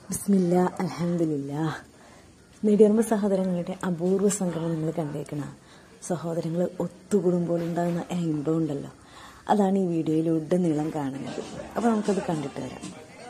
ബിസ്മില്ല അലഹമില്ല നെടിയർമ്മ സഹോദരങ്ങളുടെ അപൂർവ സംഗമം നിങ്ങൾ കണ്ടേക്കണ സഹോദരങ്ങൾ ഒത്തുകൂടുമ്പോൾ ഉണ്ടാകുന്ന ആ ഇമ്പം ഉണ്ടല്ലോ അതാണ് ഈ വീഡിയോയിൽ നീളം കാണുന്നത് അപ്പോൾ നമുക്കത് കണ്ടിട്ട് വരാം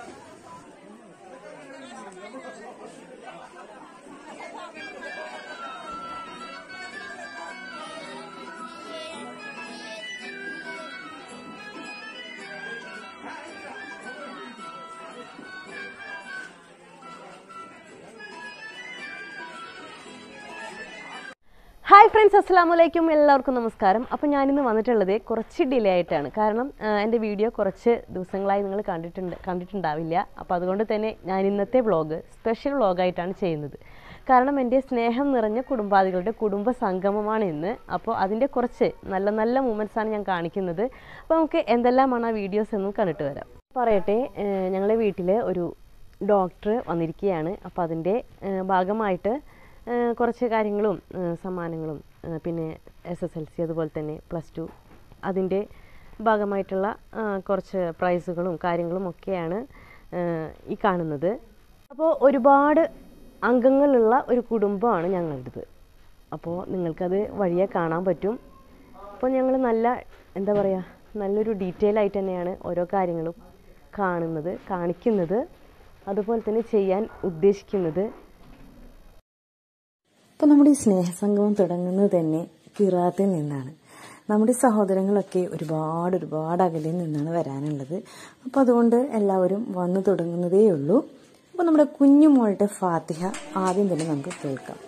ഹായ് ഫ്രണ്ട്സ് അസ്സാം വലൈക്കും എല്ലാവർക്കും നമസ്കാരം അപ്പോൾ ഞാനിന്ന് വന്നിട്ടുള്ളത് കുറച്ച് ഡിലേ ആയിട്ടാണ് കാരണം ആ, എൻ്റെ വീഡിയോ കുറച്ച് ദിവസങ്ങളായി നിങ്ങൾ കണ്ടിട്ടുണ്ട് കണ്ടിട്ടുണ്ടാവില്ല അപ്പോൾ അതുകൊണ്ട് തന്നെ ഞാൻ ഇന്നത്തെ വ്ളോഗ് സ്പെഷ്യൽ വ്ളോഗായിട്ടാണ് ചെയ്യുന്നത് കാരണം എൻ്റെ സ്നേഹം നിറഞ്ഞ കുടുംബാദികളുടെ കുടുംബ സംഗമമാണ് ഇന്ന് അപ്പോൾ അതിൻ്റെ കുറച്ച് നല്ല നല്ല മൂമെൻറ്റ്സാണ് ഞാൻ കാണിക്കുന്നത് അപ്പോൾ നമുക്ക് എന്തെല്ലാമാണ് ആ വീഡിയോസ് എന്നും കണ്ടിട്ട് വരാം പറയട്ടെ ഏഹ് ഞങ്ങളെ വീട്ടിൽ ഒരു ഡോക്ടർ വന്നിരിക്കുകയാണ് അപ്പോൾ അതിൻ്റെ ഏഹ് ഭാഗമായിട്ട് ഏഹ് കുറച്ച് കാര്യങ്ങളും ഏഹ് സമ്മാനങ്ങളും ഏഹ് പിന്നെ എസ് എസ് എൽ സി അതുപോലെ തന്നെ പ്ലസ് ടു അതിൻ്റെ ഭാഗമായിട്ടുള്ള ഏഹ് കുറച്ച് പ്രൈസുകളും കാര്യങ്ങളും ഒക്കെയാണ് ഏഹ് ഈ കാണുന്നത് അപ്പോൾ ഒരുപാട് അംഗങ്ങളുള്ള ഒരു കുടുംബമാണ് ഞങ്ങളുടേത് അപ്പോൾ നിങ്ങൾക്കത് വഴിയെ കാണാൻ പറ്റും അപ്പോൾ ഞങ്ങൾ നല്ല എന്താ പറയുക നല്ലൊരു ഡീറ്റെയിൽ ആയിട്ട് തന്നെയാണ് ഓരോ കാര്യങ്ങളും കാണുന്നത് കാണിക്കുന്നത് അതുപോലെ തന്നെ ചെയ്യാൻ ഉദ്ദേശിക്കുന്നത് അപ്പോൾ നമ്മുടെ ഈ സ്നേഹസംഗമം തുടങ്ങുന്നത് തന്നെ കിറാത്തിൽ നിന്നാണ് നമ്മുടെ സഹോദരങ്ങളൊക്കെ ഒരുപാട് ഒരുപാട് അകലിൽ നിന്നാണ് വരാനുള്ളത് അപ്പോൾ അതുകൊണ്ട് എല്ലാവരും വന്നു തുടങ്ങുന്നതേ ഉള്ളൂ അപ്പോൾ നമ്മുടെ കുഞ്ഞുമോളുടെ ഫാത്തിഹ ആദ്യം തന്നെ നമുക്ക് കേൾക്കാം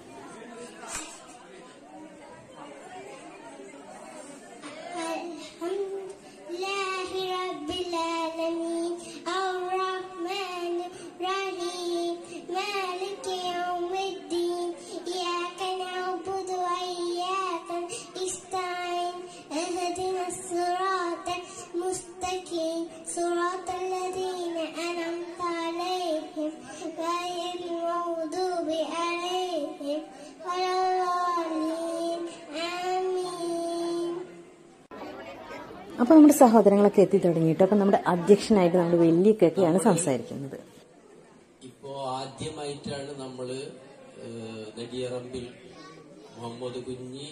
الحمد لله رب العالمين الرحمن الرحيم مالك يوم الدين إياك نعبد وإياك نستعين اهدنا الصراط المستقيم صراط الذين أنعمت عليهم غير المغضوب عليهم ولا الضالين آمين അപ്പോൾ നമ്മുടെ സഹോദരങ്ങളൊക്കെ എത്തി തുടങ്ങിയിട്ട് അപ്പോൾ നമ്മുടെ അധ്യക്ഷനായിട്ട് നമ്മുടെ വലിയ കേക്കെയാണ് സംസാരിക്കുന്നത് ഇപ്പോ ആദ്യമായിട്ടാണ് നമ്മള് ഏഹ്, നെടിയറമ്പിൽ മുഹമ്മദ് കുഞ്ഞി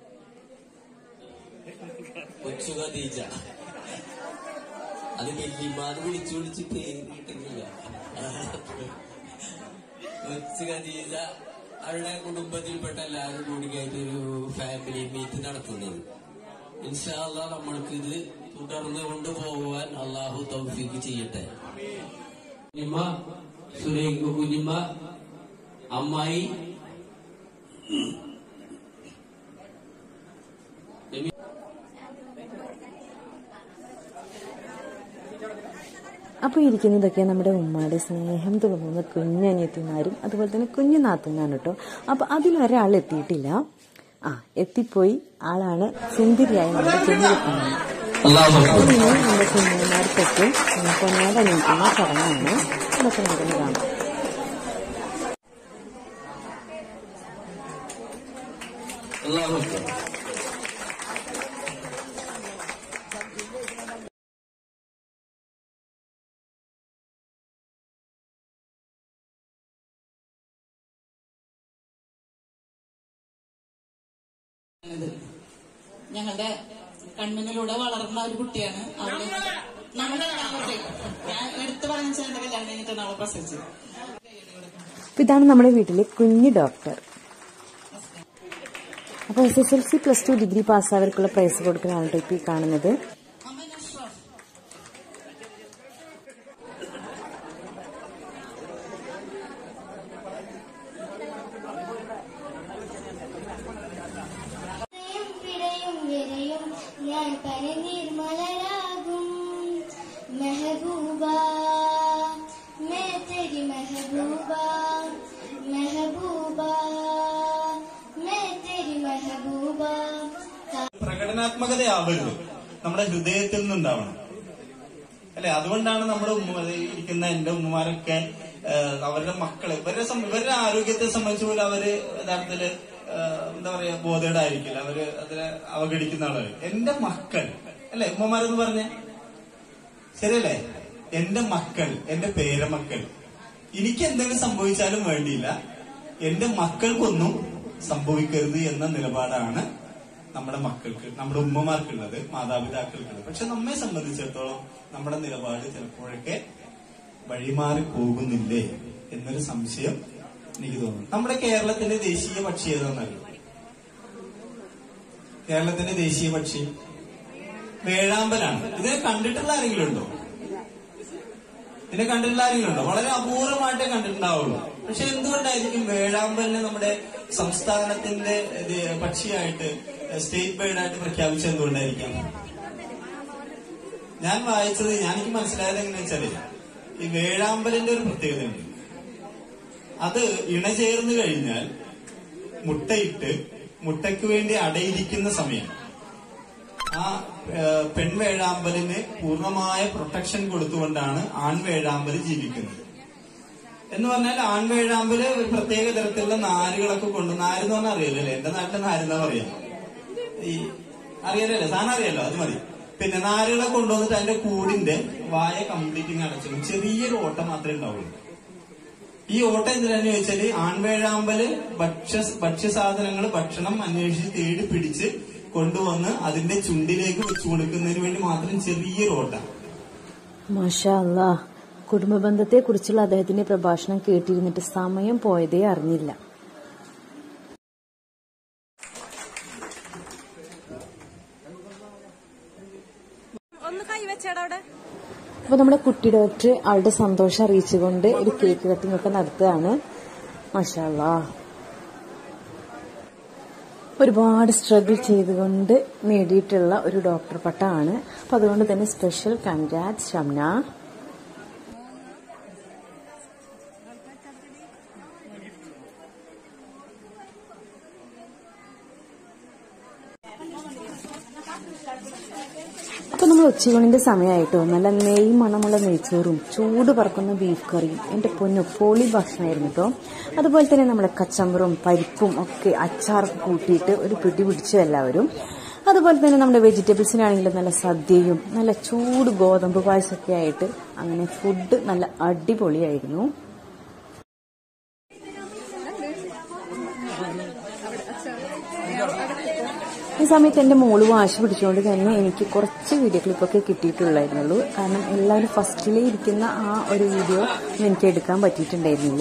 കൊച്ചു ഖദീജ അത് വല്യമാന്ന് വിളിച്ചു വിളിച്ച് പേര് കിട്ടുന്നില്ല കൊച്ചു ഖദീജ അവരുടെ കുടുംബത്തിൽപ്പെട്ട എല്ലാവരും കൂടിയായിട്ട് ഒരു ഫാമിലി മീറ്റ് നടത്തുന്നത് ഇൻഷാല്ല നമ്മൾക്ക് ഇത് തുടർന്ന് കൊണ്ടുപോകുവാൻ അള്ളാഹു തൗഫീക്ക് ചെയ്യട്ടെ കുഞ്ഞിമ്മ സുരേഖ് കുഞ്ഞിമ്മ അമ്മായി അപ്പോൾ ഇരിക്കുന്നതൊക്കെ നമ്മുടെ ഉമ്മയുടെ സ്നേഹം തുളുമ്പുന്ന കുഞ്ഞനിയത്തിമാരും അതുപോലെ തന്നെ കുഞ്ഞു നാത്തുമാരും കേട്ടോ അപ്പോൾ അതിലൊരാൾ എത്തിയിട്ടില്ല ആ എത്തിപ്പോയി ആളാണ് സുന്ദരിയായ നമ്മുടെ കുഞ്ഞിരിക്കുന്നത് ഇനി നമ്മുടെ കുഞ്ഞുമാർക്കൊക്കെ പൊന്നാട് അണിയിക്കുന്ന ചടങ്ങാണ് അതൊക്കെ നടക്കുന്നത് കാണാം അള്ളാഹു അക്ബർ. ഇത് ഞങ്ങളുടെ കൺമുന്നിലൂടെ വളർന്ന ഒരു കുട്ടിയാണ് അവള് നമ്മുടെ ഞാൻ എടുത്തു പറഞ്ഞ എന്റെ കല്യാണം കഴിഞ്ഞിട്ടാണ് അവളെ പ്രസവിച്ചത് അപ്പോൾ ഇതാണ് നമ്മുടെ വീട്ടിലെ കുഞ്ഞു ഡോക്ടർ അപ്പോൾ S S L C plus two degree പാസ്സായവർക്കുള്ള പ്രൈസ് കൊടുക്കലാണ് കേട്ടോ ഇപ്പോൾ ഈ കാണുന്നത് അമ്മ നഷ്റഫ് ഹൃദയം പിടയും വിരയും ഞാൻ പരനീർമലരാകും മെഹബൂബ മേ തെരി മെഹബൂബ മെഹബൂബ മേ തെരി മെഹബൂബ പ്രകടനാത്മകതയാവരുത് നമ്മുടെ ഹൃദയത്തിൽ നിന്നുണ്ടാവണം അല്ലെ അതുകൊണ്ടാണ് നമ്മുടെ ഉമ്മ ഇരിക്കുന്ന എന്റെ ഉമ്മമാരൊക്കെ ഏഹ്, അവരുടെ മക്കളെ ഇവരുടെ സം- ഇവരുടെ ആരോഗ്യത്തെ സംബന്ധിച്ച് പോലും അവര് യഥാർത്ഥത്തില് ഏഹ്, എന്താ പറയാ ബോധേഡായിരിക്കില്ല അവര് അതിനെ അവഗണിക്കുന്ന ആളുകൾ എന്റെ മക്കൾ അല്ലെ ഉമ്മമാരെന്ന് പറഞ്ഞ ശരിയല്ലേ എന്റെ മക്കൾ എന്റെ പേരമക്കൾ എനിക്ക് എന്തെങ്കിലും സംഭവിച്ചാലും വേണ്ടിയില്ല എന്റെ മക്കൾക്കൊന്നും സംഭവിക്കരുത് എന്ന നിലപാടാണ് നമ്മുടെ മക്കൾക്ക് നമ്മുടെ ഉമ്മമാർക്കുള്ളത് മാതാപിതാക്കൾക്കുള്ളത് പക്ഷെ നമ്മെ സംബന്ധിച്ചിടത്തോളം നമ്മുടെ നിലപാട് ചിലപ്പോഴൊക്കെ വഴിമാറി പോകുന്നില്ലേ എന്നൊരു സംശയം എനിക്ക് തോന്നുന്നു നമ്മുടെ കേരളത്തിന്റെ ദേശീയ പക്ഷി ഏതാണെന്നറിയോ കേരളത്തിന്റെ ദേശീയ പക്ഷി വേഴാമ്പലാണ് ഇതിനെ കണ്ടിട്ടുള്ള ആരെങ്കിലും ഉണ്ടോ ഇതിനെ കണ്ടിട്ടുള്ള ആരെങ്കിലും ഉണ്ടോ വളരെ അപൂർവമായിട്ടേ കണ്ടിട്ടുണ്ടാവുള്ളൂ പക്ഷെ എന്തുകൊണ്ടായിരിക്കും വേഴാമ്പലിനെ നമ്മുടെ സംസ്ഥാനത്തിന്റെ ഇത് പക്ഷിയായിട്ട് സ്റ്റേറ്റ് ബേർഡായിട്ട് പ്രഖ്യാപിച്ചത് എന്തുകൊണ്ടായിരിക്കാം ഞാൻ വായിച്ചത് ഞാൻ എനിക്ക് മനസ്സിലായത് എങ്ങനെയാ വെച്ചാല് ഈ വേഴാമ്പലിന്റെ ഒരു പ്രത്യേകതയുണ്ട് അത് ഇണചേർന്ന് കഴിഞ്ഞാൽ മുട്ടയിട്ട് മുട്ടയ്ക്ക് വേണ്ടി അടയിരിക്കുന്ന സമയം ആ ഏഹ്, പെൺവേഴാമ്പലിന് പൂർണ്ണമായ പ്രൊട്ടക്ഷൻ കൊടുത്തുകൊണ്ടാണ് ആൺവേഴാമ്പൽ ജീവിക്കുന്നത് എന്ന് പറഞ്ഞാൽ ആൺവേഴാമ്പല് ഒരു പ്രത്യേക തരത്തിലുള്ള നാരുകളൊക്കെ കൊണ്ട് നാരെന്ന് പറഞ്ഞാൽ അറിയാലോ അല്ലേ എന്റെ നാട്ടിലെ നാരെന്നാ പറയാം ഈ അറിയാലല്ലേ സാധനം അറിയാലോ അത് മതി പിന്നെ നാരുകളെ കൊണ്ടുവന്നിട്ട് അതിന്റെ കൂടിന്റെ വായ കംപ്ലീറ്റിങ് അടച്ചിടും ചെറിയൊരു ഓട്ടം മാത്രമേ ഉണ്ടാവുള്ളൂ ഈ ഓട്ടം എന്തിനാന്ന് ചോദിച്ചാല് ആൺവേഴാമ്പല് ഭക്ഷ്യ ഭക്ഷ്യസാധനങ്ങൾ ഭക്ഷണം അന്വേഷിച്ച് തേടി പിടിച്ച് കൊണ്ടുവന്ന് അതിന്റെ ചുണ്ടിലേക്ക് വെച്ചു കൊടുക്കുന്നതിന് വേണ്ടി മാത്രം ചെറിയൊരു ഓട്ടം മാഷാ അല്ലാ കുടുംബ ബന്ധത്തെ കുറിച്ചുള്ള അദ്ദേഹത്തിന്റെ പ്രഭാഷണം കേട്ടിരുന്നിട്ട് സമയം പോയതേ അറിഞ്ഞില്ല അപ്പൊ നമ്മുടെ കുട്ടി ഡോക്ടർ ആളുടെ സന്തോഷം അറിയിച്ചുകൊണ്ട് ഒരു കേക്ക് കട്ടിംഗ് ഒക്കെ നടത്തുകയാണ് മാഷാല്ലാ ഒരുപാട് സ്ട്രഗിൾ ചെയ്തുകൊണ്ട് നേടിയിട്ടുള്ള ഒരു ഡോക്ടർ പട്ടമാണ് അപ്പൊ അതുകൊണ്ട് തന്നെ സ്പെഷ്യൽ കൺഗ്രാറ്റ്സ് ഷംന അപ്പൊ നമ്മൾ ഉച്ചയൂണിന്റെ സമയമായിട്ടോ നല്ല നെയ് മണമുള്ള നെയ്ച്ചോറും ചൂട് പറക്കുന്ന ബീഫ് കറിയും എന്റെ പൊന്നു പൊളി ഭക്ഷണമായിരുന്നു കേട്ടോ അതുപോലെ തന്നെ നമ്മുടെ കച്ചമ്പറും പരിപ്പും ഒക്കെ അച്ചാറൊക്കെ കൂട്ടിയിട്ട് ഒരു പിടി പിടിച്ചു എല്ലാവരും അതുപോലെ തന്നെ നമ്മുടെ വെജിറ്റബിൾസിനാണെങ്കിലും നല്ല സദ്യയും നല്ല ചൂട് ഗോതമ്പ് പായസമൊക്കെ ആയിട്ട് അങ്ങനെ ഫുഡ് നല്ല അടിപൊളിയായിരുന്നു ഈ സമയത്ത് എന്റെ മോള് വാശി പിടിച്ചുകൊണ്ട് തന്നെ എനിക്ക് കുറച്ച് വീഡിയോ ക്ലിപ്പൊക്കെ കിട്ടിയിട്ടുള്ളായിരുന്നുള്ളൂ കാരണം എല്ലാവരും ഫസ്റ്റിലേ ഇരിക്കുന്ന ആ ഒരു വീഡിയോ ഒന്നും എനിക്ക് എടുക്കാൻ പറ്റിയിട്ടുണ്ടായിരുന്നില്ല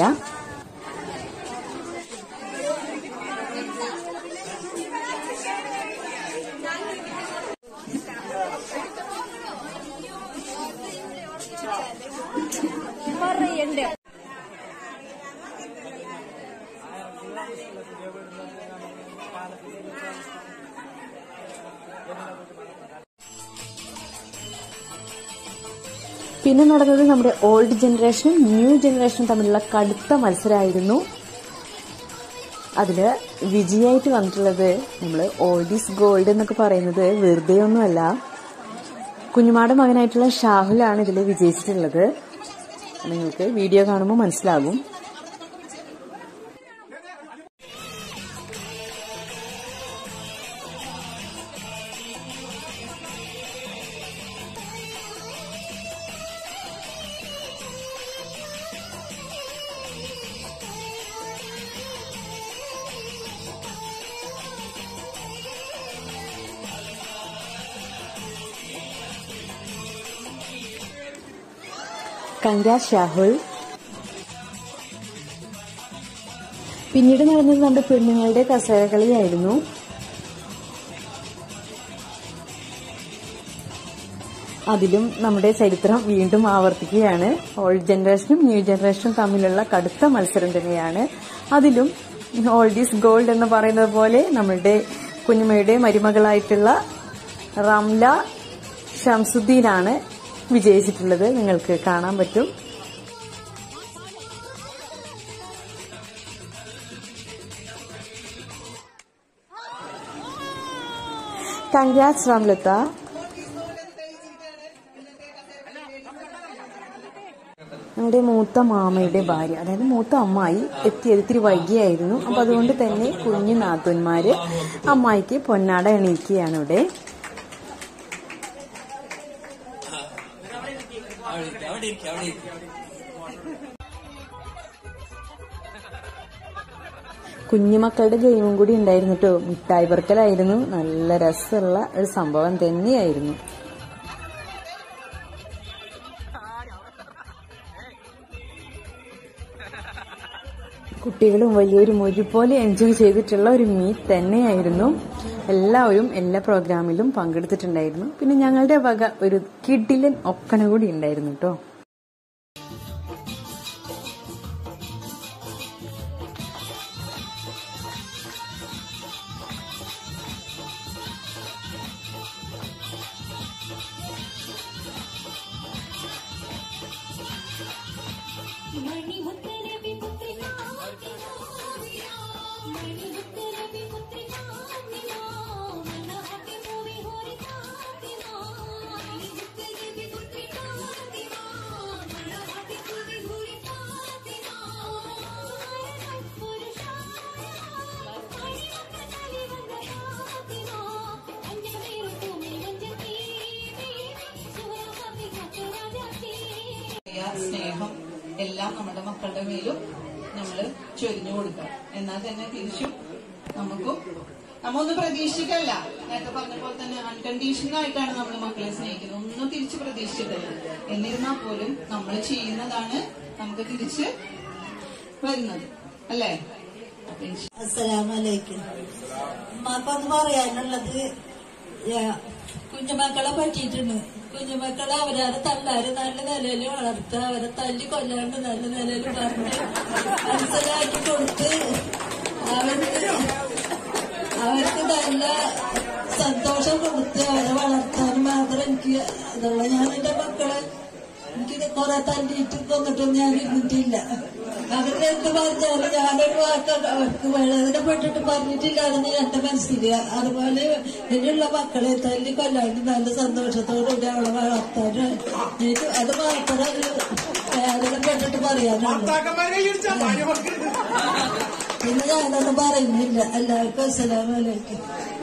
പിന്നെ നടന്നത് നമ്മുടെ ഓൾഡ് ജനറേഷനും ന്യൂ ജനറേഷനും തമ്മിലുള്ള കടുത്ത മത്സരമായിരുന്നു അതില് വിജയായിട്ട് വന്നിട്ടുള്ളത് നമ്മൾ ഓൾഡ് ഈസ് ഗോൾഡ് എന്നൊക്കെ പറയുന്നത് വെറുതെ ഒന്നുമല്ല കുഞ്ഞുമാടെ മകനായിട്ടുള്ള ഷാഹുലാണ് ഇതിൽ വിജയിച്ചിട്ടുള്ളത് നിങ്ങൾക്ക് വീഡിയോ കാണുമ്പോൾ മനസ്സിലാകും കങ്കാസ് ഷാഹുൽ പിന്നീട് നടന്നത് നമ്മുടെ പെണ്ണുങ്ങളുടെ കസേര കളിയായിരുന്നു അതിലും നമ്മുടെ ചരിത്രം വീണ്ടും ആവർത്തിക്കുകയാണ് ഓൾഡ് ജനറേഷനും ന്യൂ ജനറേഷനും തമ്മിലുള്ള കടുത്ത മത്സരം തന്നെയാണ് അതിലും ഓൾഡ് ഈസ് ഗോൾഡ് എന്ന് പറയുന്നത് പോലെ നമ്മളുടെ കുഞ്ഞുമ്മയുടെ മരുമകളായിട്ടുള്ള റംല ഷംസുദ്ദീനാണ് വിജയിച്ചിട്ടുള്ളത് നിങ്ങൾക്ക് കാണാൻ പറ്റും കൺഗ്രാറ്റ്സ് റംലത്ത നമ്മുടെ മൂത്ത മാമയുടെ ഭാര്യ അതായത് മൂത്ത അമ്മായി എത്തിയത് ഇത്തിരി വൈകിയായിരുന്നു അപ്പൊ അതുകൊണ്ട് തന്നെ കുഞ്ഞു നാത്തന്മാര് അമ്മായിക്ക് പൊന്നാട എണീക്കുകയാണ് ഇവിടെ അവിടെ ഇരിക്ക്, അവിടെ ഇരിക്ക്, അവിടെ ഇരിക്ക്. കുഞ്ഞുമക്കളുടെ ഗെയിമും കൂടി ഉണ്ടായിരുന്നു കേട്ടോ മിഠായി പെറുക്കലായിരുന്നു നല്ല രസമുള്ള ഒരു സംഭവം തന്നെയായിരുന്നു കുട്ടികളും വലിയൊരും ഒരുപോലെ എൻജോയ് ചെയ്തിട്ടുള്ള ഒരു മീറ്റ് തന്നെയായിരുന്നു എല്ലാവരും എല്ലാ പ്രോഗ്രാമിലും പങ്കെടുത്തിട്ടുണ്ടായിരുന്നു പിന്നെ ഞങ്ങളുടെ വക ഒരു കിഡിലൻ ഒപ്പന കൂടി ഉണ്ടായിരുന്നു കേട്ടോ ദയ, സ്നേഹം എല്ലാം നമ്മുടെ മക്കളുടെ മേലും നമ്മൾ ചൊരിഞ്ഞു കൊടുക്കണം എന്നാൽ തന്നെ തിരിച്ചും നമുക്കും നമ്മൊന്നും പ്രതീക്ഷിക്കല്ല നേരത്തെ പറഞ്ഞ പോലെ തന്നെ അൺകണ്ടീഷണൽ ആയിട്ടാണ് നമ്മൾ മക്കളെ സ്നേഹിക്കുന്നത് ഒന്നും തിരിച്ച് പ്രതീക്ഷിച്ചിട്ടില്ല എന്നിരുന്നാൽ പോലും നമ്മൾ ചെയ്യുന്നതാണ് നമുക്ക് തിരിച്ച് വരുന്നത് അല്ലേ അപ്പൊ ഇൻഷാ അസ്സലാമലൈക്കും ഉമ്മാക്കൊന്ന് പറയാനുള്ളത് ഞാ- കുഞ്ഞുമക്കളെ പറ്റിയിട്ടുണ്ട് കുഞ്ഞുമക്കളെ അവരാരെ തള്ളാര് നല്ല നിലയിൽ വളർത്തുക അവരെ തല്ലി കൊല്ലാണ്ട് നല്ല നിലയിൽ പറഞ്ഞ് മനസ്സിലാക്കി കൊടുത്ത് അവർക്ക് അവർക്ക് നല്ല സന്തോഷം കൊടുത്ത് അവരെ വളർത്താൻ മാത്രം എനിക്ക് ഇതുള്ള ഞാൻ എന്റെ മക്കളെ എനിക്കിത് കുറെ തല്ലിയിട്ട് കൊന്നിട്ടൊന്നും ഞാൻ ഇരുന്നിട്ടില്ല അവരുടെ എന്ത് പറഞ്ഞാലും ഞാനൊരു വാക്ക് അവർക്ക് വേദനപ്പെട്ടിട്ട് പറഞ്ഞിട്ടില്ല അതെന്ന് എന്റെ മനസ്സിൽ അതുപോലെ ഇനിയുള്ള മക്കളെ തല്ലി കൊല്ലാണ്ട് നല്ല സന്തോഷത്തോടുകൂടി അവളെ വളർത്താൻ എനിക്ക് അത് മാത്രം ഒരു വേദനപ്പെട്ടിട്ട് പറയാനുള്ളൂ പിന്നെ ഞാനൊന്നും പറയുന്നില്ല എല്ലാവർക്കും അസ്സലാമലൈക്കും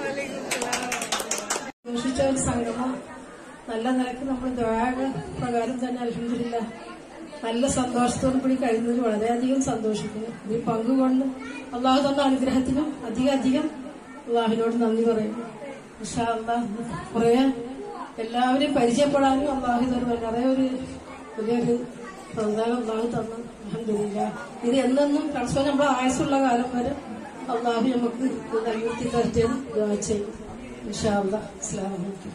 ആഘോഷിച്ച ഒരു സംഗമം നല്ല നിലക്ക് നമ്മൾ ദ്വാര പ്രകാരം തന്നെ അലഹമില്ല നല്ല സന്തോഷത്തോടു കൂടി കഴിയുന്നതിൽ വളരെയധികം സന്തോഷിക്കുന്നു ഈ പങ്കുകൊണ്ട് അള്ളാഹു തന്ന അനുഗ്രഹത്തിനും അധികം അധികം അള്ളാഹുവിനോട് നന്ദി പറയുന്നു ഇൻഷാ അള്ളാഹ് കുറേ എല്ലാവരെയും പരിചയപ്പെടാനും അള്ളാഹു തന്നു വളരെ ഒരു വലിയൊരു പ്രോത്സാഹനം അള്ളാഹു തന്നു അലഹമില്ല ഇത് എന്നെന്നും പരസ്പരം നമ്മുടെ ആയുസുള്ള കാലം വരെ അള്ളാഹു നമുക്ക് ഇത് നിലനിർത്തി തരട്ടെന്ന് ദുആ ചെയ്യും ഇൻഷാ അള്ളാഹ് അസ്സലാമു അലൈക്കും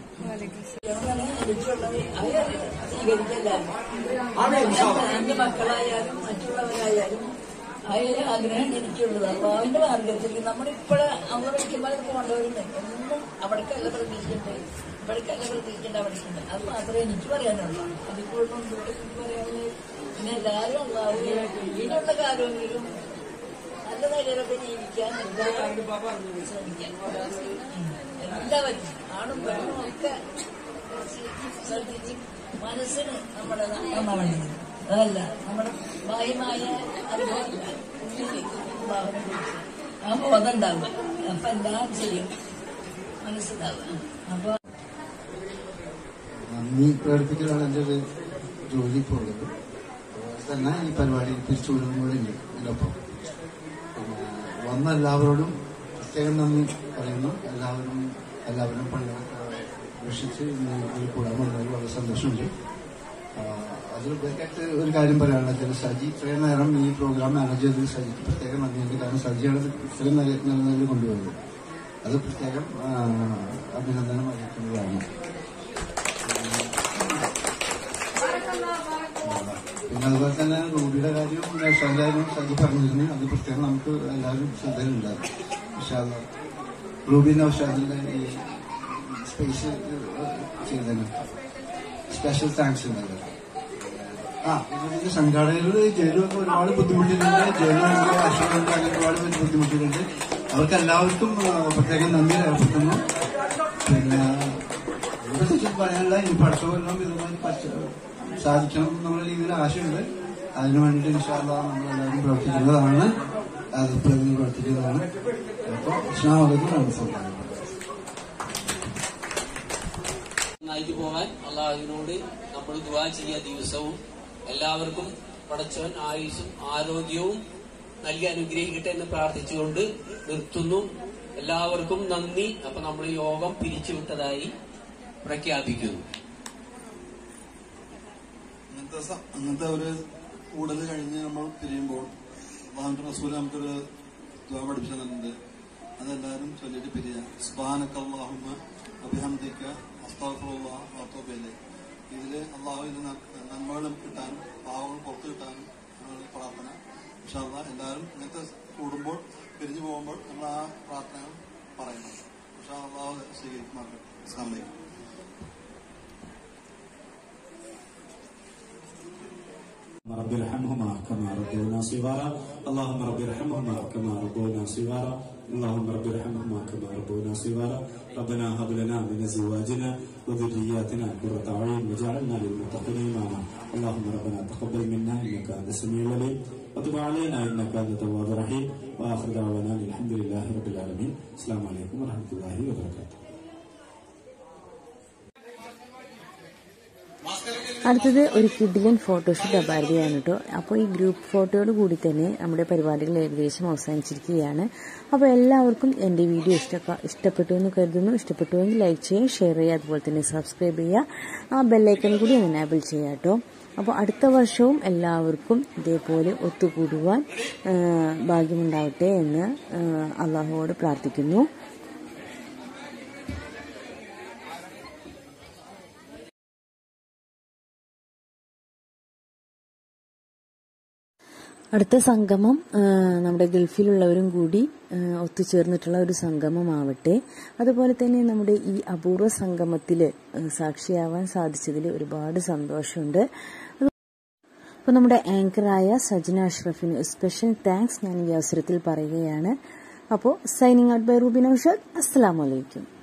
എന്റെ മക്കളായാലും മറ്റുള്ളവരായാലും അതിന് ആഗ്രഹം എനിക്കുള്ളത് അപ്പൊ അതിന്റെ മാർഗത്തിൽ നമ്മളിപ്പോഴെ അമേരിക്കുമ്പോൾ പോകേണ്ടവരുണ്ട് ഒന്നും അവിടേക്കല്ല പ്രതീക്ഷിക്കേണ്ടത് ഇവിടേക്കല്ല പ്രതീക്ഷിക്കേണ്ട അവിടേക്കുണ്ട് അത് മാത്രമേ എനിക്ക് പറയാനുള്ളൂ അതിൽ കൂടുതലൊന്നും കൂടെ എനിക്ക് പറയാനുള്ളത് പിന്നെ എല്ലാവരും അള്ളാഹു ഇനിയുള്ള കാലമെങ്കിലും നല്ല നിലയിലൊക്കെ ജീവിക്കാൻ എല്ലാവരും ശ്രമിക്കാൻ എല്ലാവരും ആണും പെണ്ണും ഒക്കെ ശ്രദ്ധിച്ച് മനസ്സിന് നമ്മുടെ നന്നാവേണ്ടത് അതല്ല നമ്മുടെ ബാഹ്യമായ അനുഭവമില്ല ഉള്ളില് ഭാവനെ കുറിച്ച് ആ ബോധം ഉണ്ടാവുക അപ്പൊ എല്ലാം ശരിയും മനസ്സിലാവുക അപ്പൊ നന്ദി പ്രകടിപ്പിക്കലാണ് എൻ്റെ ഒരു ജോലി ഇപ്പോൾ ഉള്ളത് അതുപോലെ തന്നെ ഈ പരിപാടി തിരിച്ചുവിടും കൂടെ ഉണ്ട് ഇതിനൊപ്പം പിന്നെ വന്ന എല്ലാവരോടും പ്രത്യേകം നന്ദി പറയുന്നു എല്ലാവരും എല്ലാവരും പങ്കെടുക്കാൻ വീക്ഷിച്ച് ഇന്ന് ഇതിൽ കൂടാൻ വന്നതിൽ വളരെ സന്തോഷമുണ്ട് ആ, അതിലുപരിയായിട്ട് ഒരു കാര്യം പറയാനുള്ളത് വെച്ചാൽ സജി ഇത്രയും നേരം ഈ പ്രോഗ്രാം മാനേജ് ചെയ്തത് സജിക്ക് പ്രത്യേകം നന്ദിയുണ്ട് കാരണം സജിയാണ് ഇത് ഇത്രയും നല്ല നല്ല നിലയിൽ കൊണ്ടുപോയത് അത് പ്രത്യേകം ആ, അഭിനന്ദനം അറിയിക്കുന്നതാണ് പിന്നെ അതുപോലെ തന്നെ റൂബിയുടെ കാര്യവും നൗഷാന്റെ കാര്യവും സജി പറഞ്ഞിരുന്നു അത് പ്രത്യേകം നമുക്ക് എല്ലാവരും ശ്രദ്ധയിലുണ്ടാകും പക്ഷേ റൂബി നൗഷാദിന്റെ ഈ സ്പേസ് ചെയ്തതിന് സ്പെഷ്യൽ താങ്ക്സ് ഉണ്ടല്ലോ ആ ഇതിന്റെ സംഘാടകരോട് ജയിലൊക്കെ ഒരുപാട് ബുദ്ധിമുട്ടിയിട്ടുണ്ട് ജയിലുണ്ട് ആശുപത്രിയുണ്ട് അങ്ങനെ ഒരുപാട് പേര് ബുദ്ധിമുട്ടിയിട്ടുണ്ട് അവർക്ക് എല്ലാവർക്കും ആ, പ്രത്യേകം നന്ദി രേഖപ്പെടുത്തുന്നു പിന്നെ ഇതിനെക്കുറിച്ച് പറയാനുള്ള ഈ പഠിച്ച കൊല്ലം ഇതുമായി പച്ച- സാധിക്കണം എന്നുള്ള രീതിയിൽ ആശയമുണ്ട് അതിനു വേണ്ടിയിട്ട് ഇൻഷാല്ല നമ്മളെല്ലാവരും പ്രവർത്തിക്കുന്നതാണ് അത് പ്രതി പ്രവർത്തിക്കുന്നതാണ് അപ്പോൾ ഇസ്ലാമലൈക്കും നമസ്കാരം നന്നായിട്ട് പോകാൻ അള്ളാഹുവിനോട് നമ്മൾ ദുവാ ചെയ്യുക ദിവസവും എല്ലാവർക്കും പടച്ചവൻ ആയുസും ആരോഗ്യവും നൽകി അനുഗ്രഹിക്കട്ടെ എന്ന് പ്രാർത്ഥിച്ചുകൊണ്ട് നിർത്തുന്നു എല്ലാവർക്കും നന്ദി അപ്പൊ നമ്മൾ യോഗം പിരിച്ചുവിട്ടതായി പ്രഖ്യാപിക്കുന്നു അങ്ങനത്തെ സ- അങ്ങനത്തെ ഒരു കൂടൽ കഴിഞ്ഞ് നമ്മൾ പിരിയുമ്പോൾ അള്ളാഹുന്റെ റസൂൽ നമുക്കൊരു ദ്വാ പഠിപ്പിച്ചു തന്നിട്ടുണ്ട് അതെല്ലാവരും ചൊല്ലിട്ട് പിരിയാം സുബാനക്കല്ലാഹുമ്മ അഭിഹംദിക്ക അസ്താഫുള്ള വാത്തോബയിലെ ഇതില് അള്ളാഹുവിന്റെ നന്മകളും കിട്ടാനും പാവങ്ങൾ പുറത്തു കിട്ടാനും ആണ് പ്രാർത്ഥന പക്ഷെ എല്ലാവരും ഇങ്ങനത്തെ കൂടുമ്പോൾ പിരിഞ്ഞു പോകുമ്പോൾ നമ്മൾ ആ പ്രാർത്ഥനകൾ പറയുന്നത് പക്ഷെ അള്ളാഹു സ്വീകരിക്കുമാറുണ്ട് അസ്സാം വലൈക്കും رب ارحمهما كما ربونا صغارا اللهم رب ارحمهما كما ربونا صغارا اللهم رب ارحمهما كما ربونا صغارا ربنا هب لنا من ازواجنا وذرياتنا قرة اعين وجعلنا للمتقين اماما اللهم ربنا تقبل منا انك انت السميع العليم وتب علينا انك انت التواب الرحيم واخر دعوانا الحمد لله رب العالمين السلام عليكم ورحمه الله وبركاته അടുത്തത് ഒരു കിഡിലൻ ഫോട്ടോഷൂട്ട് അപാരതയാണ് കേട്ടോ അപ്പോൾ ഈ ഗ്രൂപ്പ് ഫോട്ടോയോട് കൂടി തന്നെ നമ്മുടെ പരിപാടികൾ ഏകദേശം അവസാനിച്ചിരിക്കുകയാണ് അപ്പോൾ എല്ലാവർക്കും എൻ്റെ വീഡിയോ ഇഷ്ട ഇഷ്ടപ്പെട്ടു എന്ന് കരുതുന്നു ഇഷ്ടപ്പെട്ടുവെങ്കിൽ ലൈക്ക് ചെയ്യുക ഷെയർ ചെയ്യുക അതുപോലെ തന്നെ സബ്സ്ക്രൈബ് ചെയ്യുക ആ ബെല്ലൈക്കൺ കൂടി എനാബിൾ ചെയ്യുക കേട്ടോ അപ്പോൾ അടുത്ത വർഷവും എല്ലാവർക്കും ഇതേപോലെ ഒത്തുകൂടുവാൻ ആ, ഭാഗ്യമുണ്ടാവട്ടെ എന്ന് ആ, അള്ളാഹുവോട് പ്രാർത്ഥിക്കുന്നു അടുത്ത സംഗമം ആ, നമ്മുടെ ഗൾഫിലുള്ളവരും കൂടി ആ, ഒത്തുചേർന്നിട്ടുള്ള ഒരു സംഗമമാവട്ടെ അതുപോലെ തന്നെ നമ്മുടെ ഈ അപൂർവ സംഗമത്തിൽ സാക്ഷിയാവാൻ സാധിച്ചതിൽ ഒരുപാട് സന്തോഷമുണ്ട് അപ്പോൾ നമ്മുടെ ആങ്കറായ സജന അഷ്റഫിന് സ്പെഷ്യൽ താങ്ക്സ് ഞാൻ ഈ അവസരത്തിൽ പറയുകയാണ് അപ്പോൾ signing out by Rubin Aushad അസ്സാം വലൈക്കും